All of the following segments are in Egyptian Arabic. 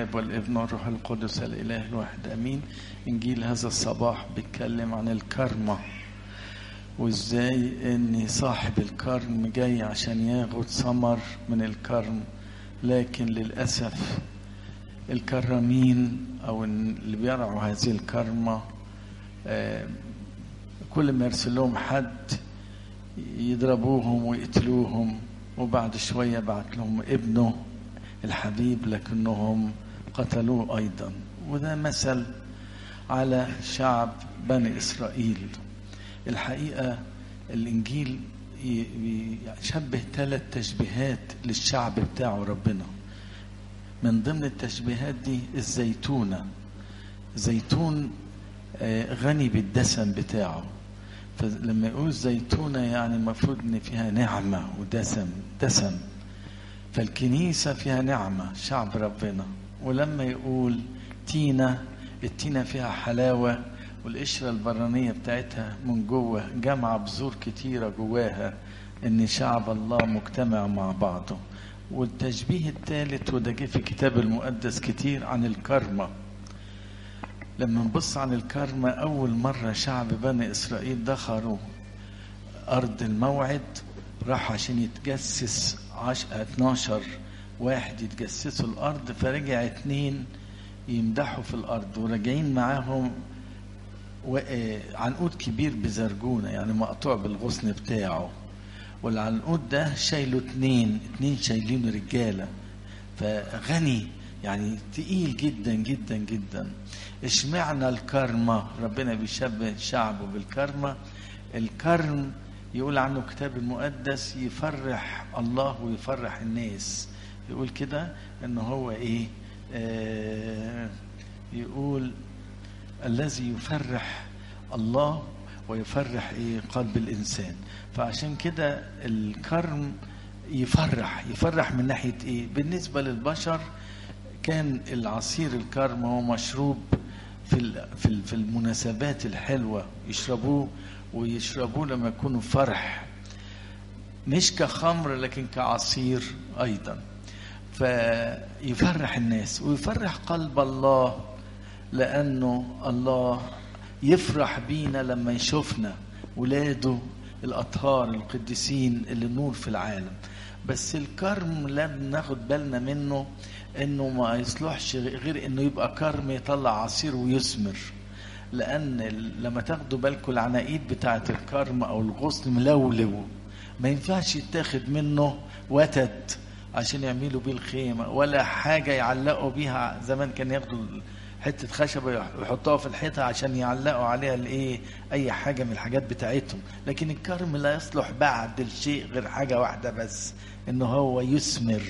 الاب والابن والروح القدس الاله الواحد امين انجيل هذا الصباح بيتكلم عن الكرمه وازاي ان صاحب الكرم جاي عشان ياخد ثمر من الكرم لكن للاسف الكرمين او اللي بيرعوا هذه الكرمه آه، كل ما يرسل لهم حد يضربوهم ويقتلوهم وبعد شويه بعت لهم ابنه الحبيب لكنهم قتلوه ايضا وده مثل على شعب بني اسرائيل الحقيقه الانجيل يشبه ثلاث تشبيهات للشعب بتاعه ربنا من ضمن التشبيهات دي الزيتونه زيتون غني بالدسم بتاعه فلما يقول زيتونه يعني المفروض ان فيها نعمه ودسم دسم فالكنيسة فيها نعمة شعب ربنا ولما يقول تينة التينة فيها حلاوة والقشرة البرانية بتاعتها من جوه جامعة بذور كتيرة جواها إن شعب الله مجتمع مع بعضه والتشبيه الثالث وده جه في الكتاب المقدس كتير عن الكرمة لما نبص عن الكرمة أول مرة شعب بني إسرائيل دخلوا أرض الموعد راح عشان يتجسس عش... 12 واحد يتجسسوا الارض فرجع اتنين يمدحوا في الارض وراجعين معاهم و... عنقود كبير بزرجونه يعني مقطوع بالغصن بتاعه والعنقود ده شايله اتنين اتنين شايلينه رجاله فغني يعني تقيل جدا جدا جدا اشمعنى الكرمه ربنا بيشبه شعبه بالكرمه الكرم يقول عنه الكتاب المقدس يفرح الله ويفرح الناس يقول كده ان هو ايه آه يقول الذي يفرح الله ويفرح ايه قلب الانسان فعشان كده الكرم يفرح يفرح من ناحيه ايه بالنسبه للبشر كان العصير الكرم هو مشروب في في المناسبات الحلوه يشربوه ويشربوه لما يكونوا فرح مش كخمر لكن كعصير ايضا فيفرح الناس ويفرح قلب الله لانه الله يفرح بينا لما يشوفنا ولاده الاطهار القديسين اللي نور في العالم بس الكرم لازم ناخد بالنا منه انه ما يصلحش غير انه يبقى كرم يطلع عصير ويثمر لان لما تاخدوا بالكم العناقيد بتاعه الكرم او الغصن ملولو ما ينفعش يتاخد منه وتد عشان يعملوا بيه الخيمه ولا حاجه يعلقوا بيها زمان كان ياخدوا حته خشبه يحطوها في الحيطه عشان يعلقوا عليها الايه اي حاجه من الحاجات بتاعتهم لكن الكرم لا يصلح بعد الشيء غير حاجه واحده بس انه هو يثمر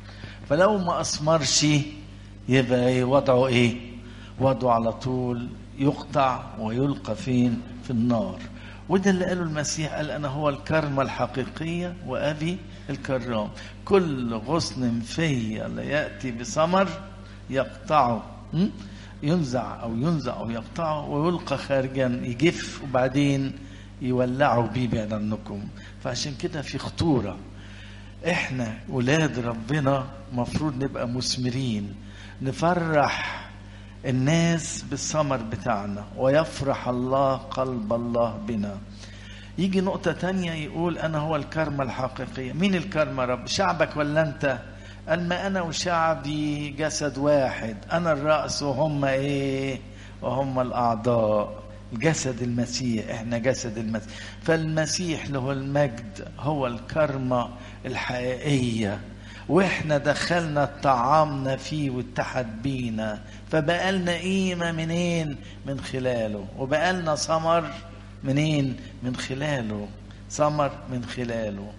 فلو ما اثمرش يبقى ايه وضعه ايه وضعه على طول يقطع ويلقى فين في النار وده اللي قاله المسيح قال انا هو الكرمة الحقيقية وابي الكرام كل غصن فيا لا ياتي بثمر يقطعه ينزع او ينزع او يقطعه ويلقى خارجا يجف وبعدين يولعوا بيه بعيد عنكم فعشان كده في خطوره احنا ولاد ربنا مفروض نبقى مثمرين نفرح الناس بالثمر بتاعنا ويفرح الله قلب الله بنا يجي نقطة تانية يقول أنا هو الكرمة الحقيقية مين الكرمة رب شعبك ولا أنت قال ما أنا وشعبي جسد واحد أنا الرأس وهم إيه وهم الأعضاء جسد المسيح احنا جسد المسيح فالمسيح له المجد هو الكرمة الحقيقية واحنا دخلنا طعامنا فيه واتحد بينا فبقى لنا قيمه منين من خلاله وبقى لنا ثمر منين من خلاله ثمر من خلاله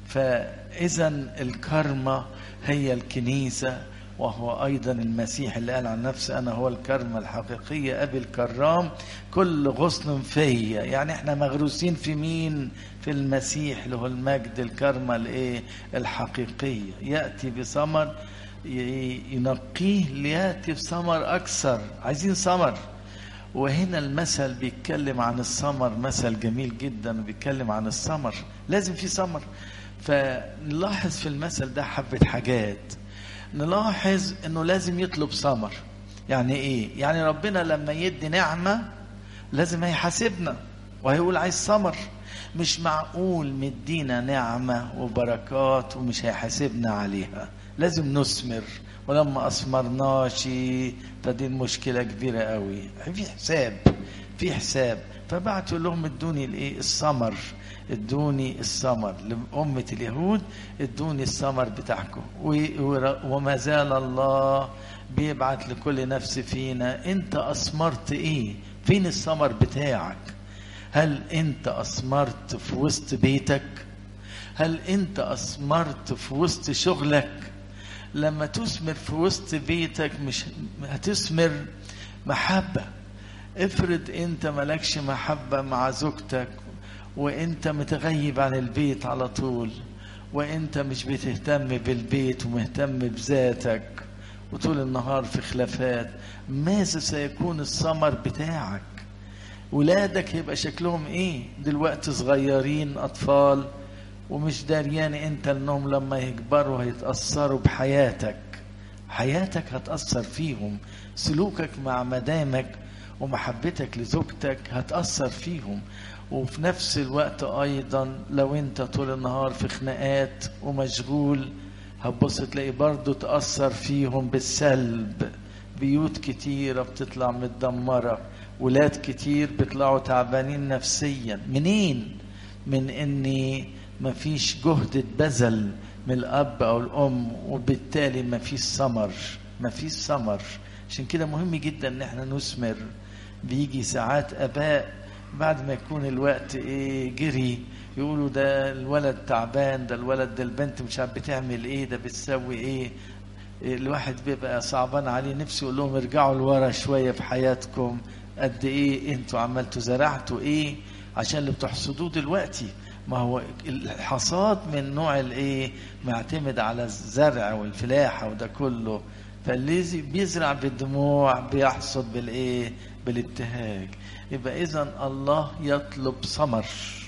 فاذا الكرمه هي الكنيسه وهو ايضا المسيح اللي قال عن نفسه انا هو الكرمه الحقيقيه ابي الكرام كل غصن فيا يعني احنا مغروسين في مين في المسيح له المجد الكرمه الايه الحقيقيه ياتي بثمر ينقيه لياتي بثمر اكثر عايزين ثمر وهنا المثل بيتكلم عن الثمر مثل جميل جدا بيتكلم عن الثمر لازم في ثمر فنلاحظ في المثل ده حبه حاجات نلاحظ انه لازم يطلب ثمر يعني ايه يعني ربنا لما يدي نعمة لازم هيحاسبنا وهيقول عايز ثمر مش معقول مدينا نعمة وبركات ومش هيحاسبنا عليها لازم نثمر ولما أثمرناش فدي المشكلة كبيرة قوي في حساب في حساب فبعت يقول لهم ادوني الايه الثمر ادوني الثمر لأمة اليهود ادوني الثمر بتاعكم وما زال الله بيبعت لكل نفس فينا انت اثمرت ايه فين الثمر بتاعك هل انت اثمرت في وسط بيتك هل انت اثمرت في وسط شغلك لما تثمر في وسط بيتك مش هتثمر محبة افرض انت ملكش محبة مع زوجتك وانت متغيب عن البيت على طول وانت مش بتهتم بالبيت ومهتم بذاتك وطول النهار في خلافات ماذا سيكون الثمر بتاعك ولادك هيبقى شكلهم ايه دلوقتي صغيرين اطفال ومش داريان انت انهم لما يكبروا هيتاثروا بحياتك حياتك هتاثر فيهم سلوكك مع مدامك ومحبتك لزوجتك هتاثر فيهم وفي نفس الوقت ايضا لو انت طول النهار في خناقات ومشغول هتبص تلاقي برضه تاثر فيهم بالسلب بيوت كتيره بتطلع متدمره ولاد كتير بيطلعوا تعبانين نفسيا منين من اني مفيش جهد اتبذل من الاب او الام وبالتالي مفيش ثمر مفيش ثمر عشان كده مهم جدا ان احنا نثمر بيجي ساعات اباء بعد ما يكون الوقت ايه جري يقولوا ده الولد تعبان ده الولد ده البنت مش عارف بتعمل ايه ده بتسوي ايه الواحد بيبقى صعبان عليه نفسه يقول لهم ارجعوا لورا شويه في حياتكم قد ايه انتوا عملتوا زرعتوا ايه عشان اللي بتحصدوه دلوقتي ما هو الحصاد من نوع الايه معتمد على الزرع والفلاحه وده كله فاللي بيزرع بالدموع بيحصد بالايه بالابتهاج يبقى اذا الله يطلب ثمر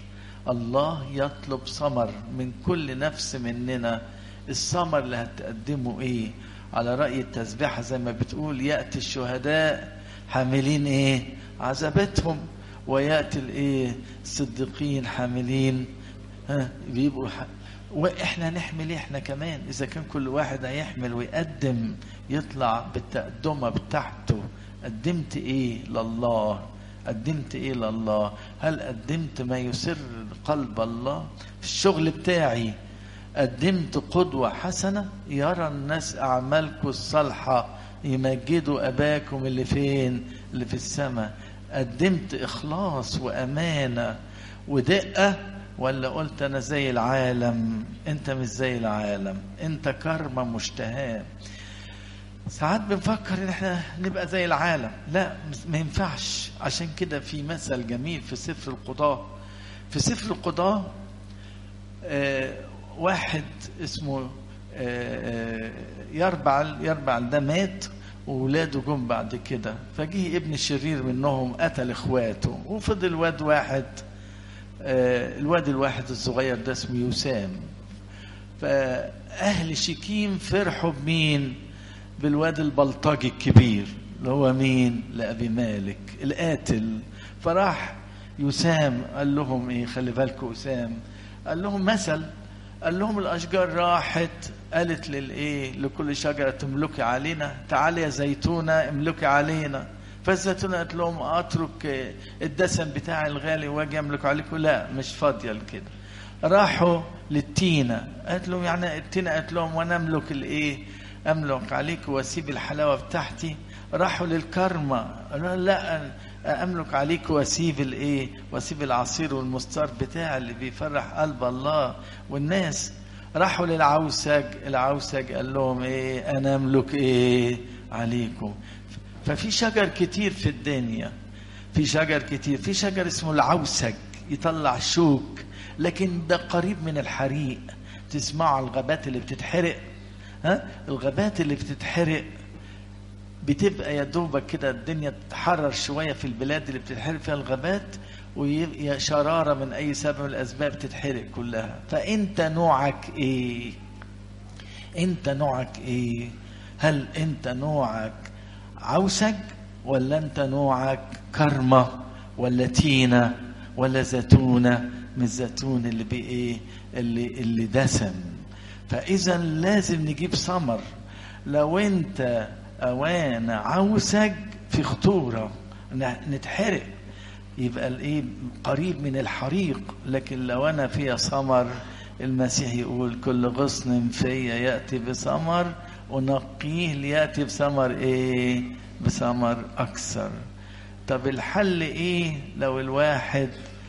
الله يطلب ثمر من كل نفس مننا الثمر اللي هتقدمه ايه على رأي التسبيحة زي ما بتقول يأتي الشهداء حاملين ايه عذابتهم ويأتي الايه الصديقين حاملين ها بيبقوا ح... واحنا نحمل احنا كمان اذا كان كل واحد هيحمل ويقدم يطلع بالتقدمه بتاعته قدمت ايه لله قدمت ايه لله هل قدمت ما يسر قلب الله في الشغل بتاعي قدمت قدوة حسنة يرى الناس أعمالكم الصالحة يمجدوا أباكم اللي فين اللي في السماء قدمت إخلاص وأمانة ودقة ولا قلت أنا زي العالم أنت مش زي العالم أنت كرمة مشتهاه ساعات بنفكر ان احنا نبقى زي العالم لا ما ينفعش عشان كده في مثل جميل في سفر القضاء في سفر القضاء آه واحد اسمه آه يربعل يربعل ده مات وولاده جم بعد كده فجه ابن الشرير منهم قتل اخواته وفضل واد واحد آه الواد الواحد الصغير ده اسمه يسام فاهل شكيم فرحوا بمين بالواد البلطجي الكبير اللي هو مين لأبي مالك القاتل فراح يسام قال لهم ايه خلي بالكم أسام قال لهم مثل قال لهم الأشجار راحت قالت للإيه لكل شجرة تملكي علينا تعالي يا زيتونة املكي علينا فالزيتونة قالت لهم أترك الدسم بتاعي الغالي واجي أملك عليكم لا مش فاضية لكده راحوا للتينة قالت لهم يعني التينة قالت لهم وأنا أملك الإيه املك عليك واسيب الحلاوه بتاعتي راحوا للكرمه قالوا لا املك عليك واسيب الايه واسيب العصير والمستار بتاعي اللي بيفرح قلب الله والناس راحوا للعوسج العوسج قال لهم ايه انا املك ايه عليكم ففي شجر كتير في الدنيا في شجر كتير في شجر اسمه العوسج يطلع شوك لكن ده قريب من الحريق تسمعوا الغابات اللي بتتحرق ها الغابات اللي بتتحرق بتبقى يا دوبك كده الدنيا تحرر شويه في البلاد اللي بتتحرق فيها الغابات ويبقى شراره من اي سبب من الاسباب تتحرق كلها فانت نوعك ايه انت نوعك ايه هل انت نوعك عوسج ولا انت نوعك كرمة ولا تينة ولا زيتونة من الزيتون اللي بايه اللي اللي دسم فاذا لازم نجيب ثمر لو انت اوان عوسج في خطوره نتحرق يبقى الايه قريب من الحريق لكن لو انا فيها ثمر المسيح يقول كل غصن فيا ياتي بثمر ونقيه لياتي بثمر ايه بثمر اكثر طب الحل ايه لو الواحد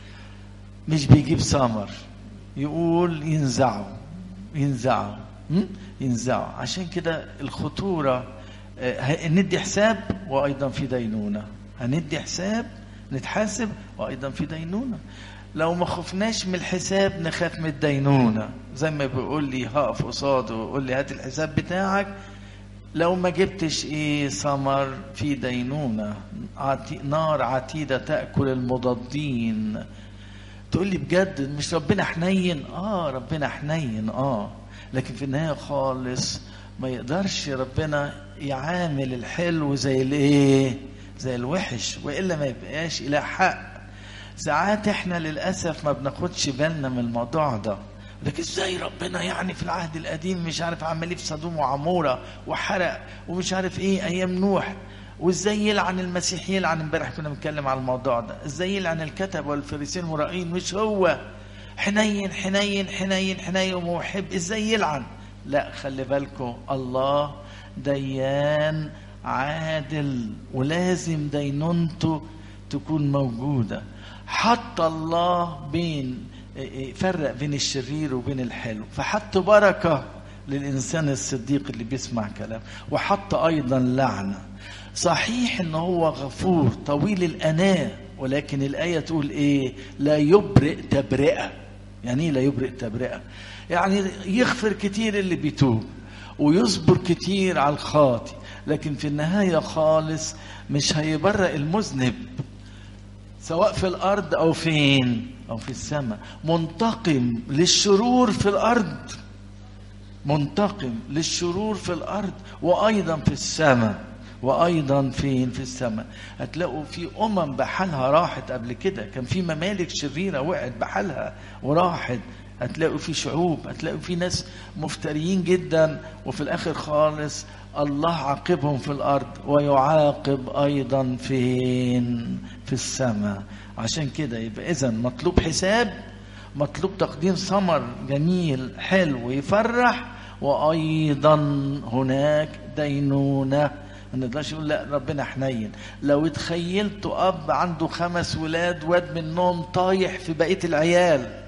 مش بيجيب ثمر يقول ينزعه ينزعه ينزعه عشان كده الخطوره ندي حساب وايضا في دينونه هندي حساب نتحاسب وايضا في دينونه لو ما خفناش من الحساب نخاف من الدينونه زي ما بيقول لي هقف قصاده ويقول لي هات الحساب بتاعك لو ما جبتش ايه ثمر في دينونه عتي نار عتيده تاكل المضادين تقول لي بجد مش ربنا حنين اه ربنا حنين اه لكن في النهايه خالص ما يقدرش ربنا يعامل الحلو زي الايه زي الوحش والا ما يبقاش الى حق ساعات احنا للاسف ما بناخدش بالنا من الموضوع ده لكن ازاي ربنا يعني في العهد القديم مش عارف عمل ايه في سدوم وعموره وحرق ومش عارف ايه ايام نوح وازاي يلعن المسيح يلعن امبارح كنا بنتكلم على الموضوع ده ازاي يلعن الكتب والفريسين المرائين مش هو حنين حنين حنين حنين ومحب ازاي يلعن لا خلي بالكم الله ديان عادل ولازم دينونته تكون موجودة حتى الله بين فرق بين الشرير وبين الحلو فحط بركة للإنسان الصديق اللي بيسمع كلام وحط أيضا لعنة صحيح ان هو غفور طويل الأناة ولكن الآية تقول إيه لا يبرئ تبرئة يعني إيه لا يبرئ تبرئة يعني يغفر كتير اللي بيتوب ويصبر كتير على الخاطي لكن في النهاية خالص مش هيبرئ المذنب سواء في الأرض أو فين أو في السماء منتقم للشرور في الأرض منتقم للشرور في الأرض وأيضا في السماء وأيضا فين في السماء هتلاقوا في أمم بحالها راحت قبل كده كان في ممالك شريرة وقعت بحالها وراحت هتلاقوا في شعوب هتلاقوا في ناس مفتريين جدا وفي الاخر خالص الله عاقبهم في الارض ويعاقب ايضا فين في السماء عشان كده يبقى اذا مطلوب حساب مطلوب تقديم ثمر جميل حلو يفرح وايضا هناك دينونه ما نقدرش نقول لا ربنا حنين لو اتخيلت اب عنده خمس ولاد واد منهم طايح في بقيه العيال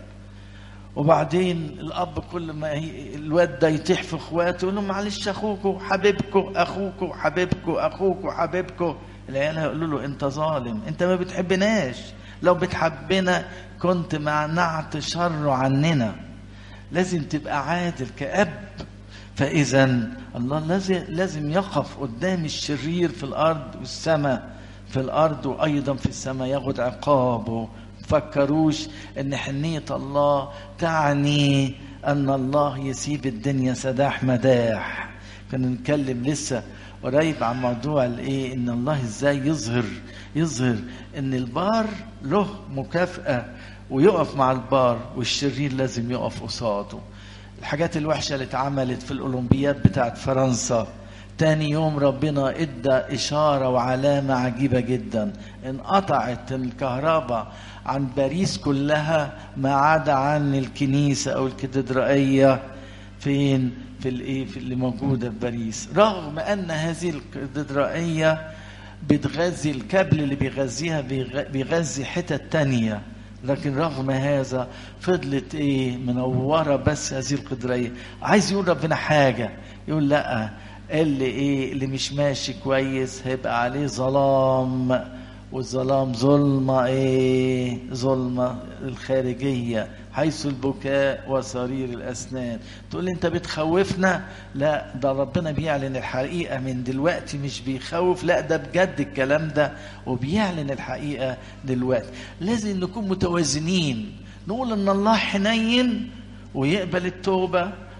وبعدين الاب كل ما الواد ده يطيح في اخواته يقول لهم معلش اخوكوا حبيبكوا اخوكوا حبيبكوا اخوكوا حبيبكوا العيال هيقولوا له انت ظالم انت ما بتحبناش لو بتحبنا كنت منعت شره عننا لازم تبقى عادل كأب فإذا الله لازم لازم يقف قدام الشرير في الأرض والسماء في الأرض وأيضا في السماء ياخد عقابه فكروش ان حنية الله تعني ان الله يسيب الدنيا سداح مداح كنا نتكلم لسه قريب عن موضوع الايه ان الله ازاي يظهر يظهر ان البار له مكافأة ويقف مع البار والشرير لازم يقف قصاده الحاجات الوحشة اللي اتعملت في الأولمبياد بتاعت فرنسا تاني يوم ربنا ادى اشاره وعلامه عجيبه جدا انقطعت الكهرباء عن باريس كلها ما عدا عن الكنيسه او الكاتدرائيه فين في الايه في اللي موجوده في باريس رغم ان هذه الكاتدرائيه بتغذي الكابل اللي بيغذيها بيغذي حتت تانية لكن رغم هذا فضلت ايه منوره بس هذه القدريه عايز يقول ربنا حاجه يقول لا اللي ايه اللي مش ماشي كويس هيبقى عليه ظلام والظلام ظلمة ايه ظلمة الخارجية حيث البكاء وصرير الأسنان تقول لي انت بتخوفنا لا ده ربنا بيعلن الحقيقة من دلوقتي مش بيخوف لا ده بجد الكلام ده وبيعلن الحقيقة دلوقتي لازم نكون متوازنين نقول ان الله حنين ويقبل التوبة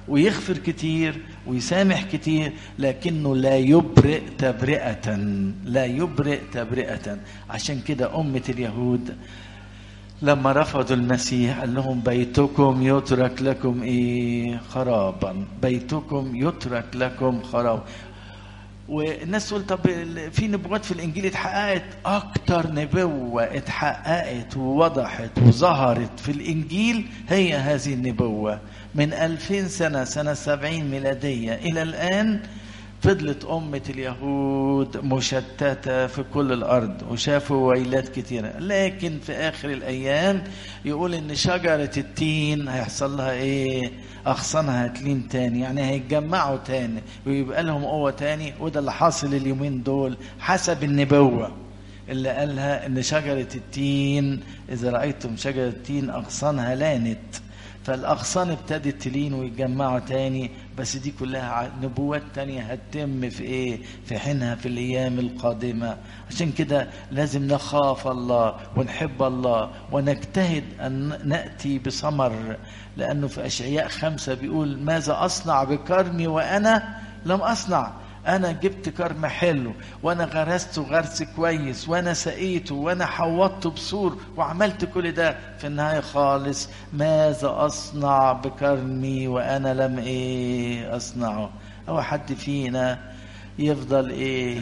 ويغفر كتير ويسامح كتير لكنه لا يبرئ تبرئة لا يبرئ تبرئة عشان كده أمة اليهود لما رفضوا المسيح قال لهم بيتكم يترك لكم ايه خرابا بيتكم يترك لكم خرابا والناس تقول طب في نبوات في الانجيل اتحققت اكتر نبوه اتحققت ووضحت وظهرت في الانجيل هي هذه النبوه من ألفين سنه سنه سبعين ميلاديه الى الان فضلت أمة اليهود مشتتة في كل الأرض وشافوا ويلات كتيرة لكن في آخر الأيام يقول إن شجرة التين هيحصل لها إيه أغصانها هتلين تاني يعني هيتجمعوا تاني ويبقى لهم قوة تاني وده اللي حاصل اليومين دول حسب النبوة اللي قالها إن شجرة التين إذا رأيتم شجرة التين أغصانها لانت فالأغصان ابتدت تلين ويتجمعوا تاني بس دي كلها نبوات تانية هتتم في ايه في حينها في الايام القادمة عشان كده لازم نخاف الله ونحب الله ونجتهد ان نأتي بثمر لانه في اشعياء خمسة بيقول ماذا اصنع بكرمي وانا لم اصنع انا جبت كرم حلو وانا غرسته غرس كويس وانا سقيته وانا حوضته بسور وعملت كل ده في النهايه خالص ماذا اصنع بكرمي وانا لم ايه اصنعه او حد فينا يفضل ايه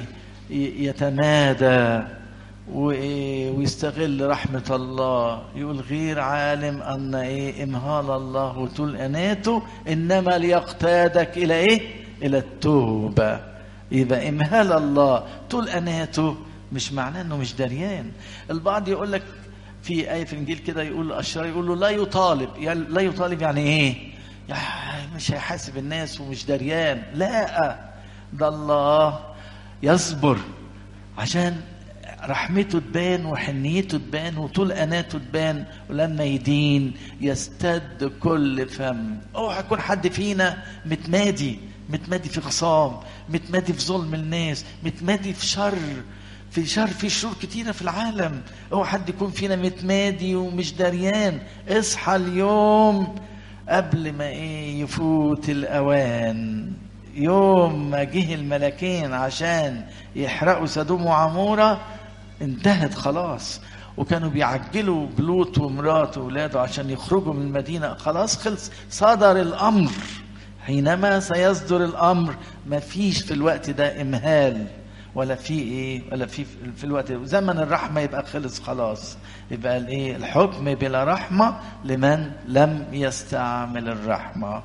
يتمادى وايه ويستغل رحمه الله يقول غير عالم ان ايه امهال الله وطول اناته انما ليقتادك الى ايه الى التوبه يبقى امهال الله طول اناته مش معناه انه مش دريان البعض يقول لك في ايه في الانجيل كده يقول الاشرار يقول له لا يطالب يعني لا يطالب يعني ايه يعني مش هيحاسب الناس ومش دريان لا ده الله يصبر عشان رحمته تبان وحنيته تبان وطول اناته تبان ولما يدين يستد كل فم اوعى يكون حد فينا متمادي متمادي في خصام متمادي في ظلم الناس متمادي في شر في شر في شرور كتيره في العالم اوعى حد يكون فينا متمادي ومش دريان اصحى اليوم قبل ما ايه يفوت الاوان يوم ما جه الملكين عشان يحرقوا سدوم وعموره انتهت خلاص وكانوا بيعجلوا بلوط ومراته واولاده عشان يخرجوا من المدينه خلاص خلص صدر الامر حينما سيصدر الامر ما فيش في الوقت ده امهال ولا في ايه ولا في في الوقت ده. زمن الرحمه يبقى خلص خلاص يبقى الايه الحكم بلا رحمه لمن لم يستعمل الرحمه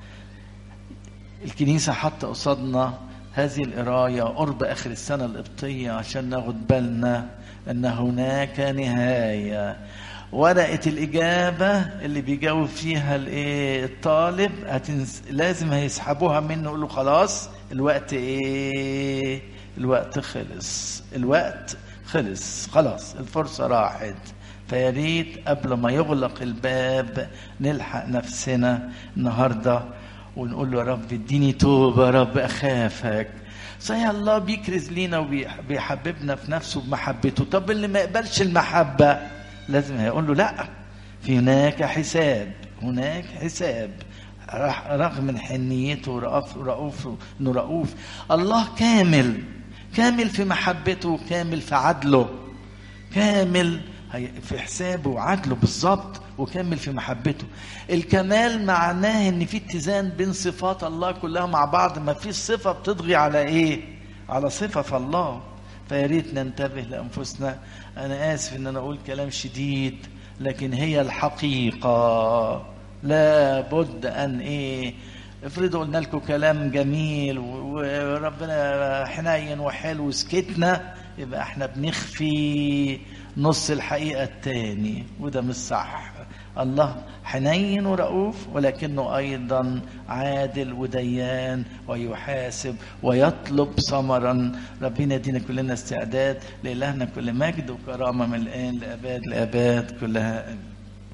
الكنيسه حتى قصادنا هذه القرايه قرب اخر السنه القبطيه عشان ناخد بالنا ان هناك نهايه ورقة الإجابة اللي بيجاوب فيها الإيه الطالب هتنس... لازم هيسحبوها منه يقول له خلاص الوقت إيه الوقت خلص الوقت خلص خلاص الفرصة راحت فيا ريت قبل ما يغلق الباب نلحق نفسنا النهارده ونقول له يا رب اديني توبة يا رب أخافك صحيح الله بيكرز لينا وبيحببنا في نفسه بمحبته طب اللي ما يقبلش المحبة لازم هيقول له لا في هناك حساب هناك حساب رغم من حنيته ورأف رؤوف انه رؤوف الله كامل كامل في محبته كامل في عدله كامل في حسابه وعدله بالظبط وكامل في محبته الكمال معناه ان في اتزان بين صفات الله كلها مع بعض ما فيش صفه بتضغي على ايه على صفه في الله فيا ريت ننتبه لانفسنا انا اسف ان انا اقول كلام شديد لكن هي الحقيقه لا بد ان ايه افرضوا قلنا لكم كلام جميل وربنا حنين وحلو وسكتنا يبقى احنا بنخفي نص الحقيقه التاني وده مش صح الله حنين ورؤوف ولكنه ايضا عادل وديان ويحاسب ويطلب ثمرا ربنا يدينا كلنا استعداد لالهنا كل مجد وكرامه من الان لاباد لاباد كلها امين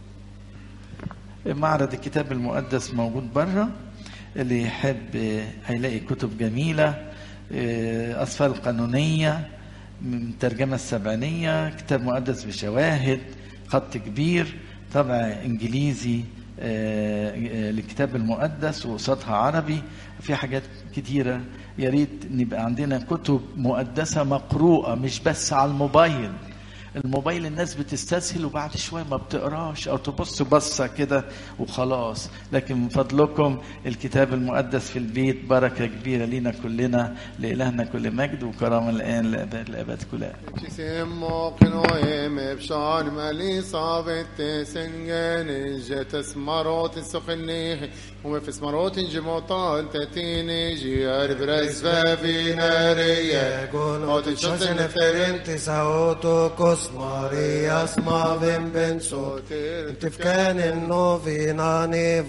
معرض الكتاب المقدس موجود بره اللي يحب هيلاقي كتب جميله اصفال قانونيه من ترجمه السبعينيه كتاب مقدس بشواهد خط كبير طبع انجليزي آه، آه، للكتاب المقدس وقصادها عربي في حاجات كتيرة يا ريت نبقى عندنا كتب مقدسة مقروءة مش بس على الموبايل الموبايل الناس بتستسهل وبعد شوية ما بتقراش أو تبص بصة كده وخلاص لكن من فضلكم الكتاب المقدس في البيت بركة كبيرة لينا كلنا لإلهنا كل مجد وكرامة الآن لأبد الأبد كلها Kisimu kinoim b'shan mali sabit singen jet smarot sukhni وفي سمروت جموطال تتيني جيار برز فابينارية Egon och och till till kötsen kötsen är är förintis autokos Marias mavim ben sot Sotir Tifkan inno vinani